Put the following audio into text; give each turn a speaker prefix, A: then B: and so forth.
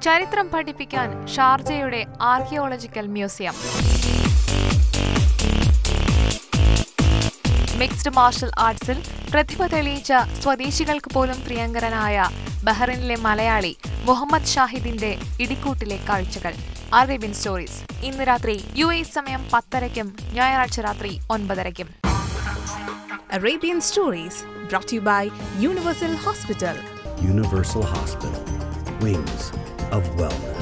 A: ചരിത്രം പഠിപ്പിക്കാൻ ഷാർജയുടെ ആർക്കിയോളജിക്കൽ മ്യൂസിയം മിക്സ്ഡ് മാർഷൽ ആർട്സിൽ പ്രതിഭ തെളിയിച്ച സ്വദേശികൾക്ക് പോലും പ്രിയങ്കരനായ ബഹ്റിനിലെ മലയാളി മുഹമ്മദ് ഷാഹിദിന്റെ ഇടിക്കൂട്ടിലെ കാഴ്ചകൾ അറേബ്യൻ സ്റ്റോറീസ് ഇന്ന് രാത്രി യു എ സമയം പത്തരയ്ക്കും ഞായറാഴ്ച രാത്രി ഒൻപതരയ്ക്കും
B: Arabian Stories, brought to you by Universal Hospital.
C: Universal Hospital. Wings of Wellness.